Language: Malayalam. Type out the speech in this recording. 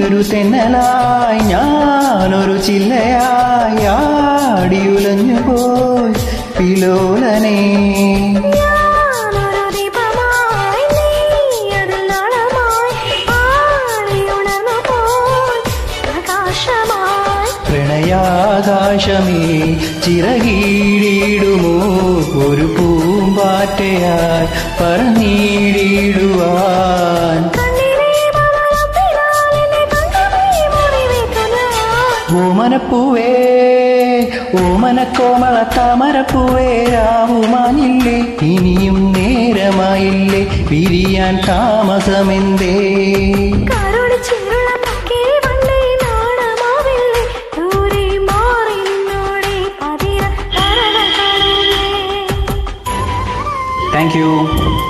നീയൊരു തെന്നലായി ഞാനൊരു ചില്ലയായി ആടിയുലഞ്ഞു പോയി പിലോലനേ ഞാനൊരു ദീപമായി നീയൊരു നാളമായി ആടിയുണർന്നു പോയി പ്രകാശമായി പ്രണയാകാശമേ ചിറകീടിടുമോ ഒരു പൂമ്പാറ്റയായി പറന്നിടിടുവാൻ കണ്ണിലെ മലത്തിനാലിനെ കണ്ടമേ മുറിവേറ്റനാ ഓമനപ്പൂവേ ഓമനക്കോമള താമരപ്പൂവേ രാവുമാഞ്ഞില്ലേ ഇനിയും നേരമായില്ലേ പിരിയാൻ താമസമെന്തേ കരുണിച്ചിരുള്ള പക്കിരി വന്നേ നാണമാവില്ലേ ദൂരെ മാറി നിന്നോടെ പതിര കരണ കാണുന്നേ താങ്ക് യു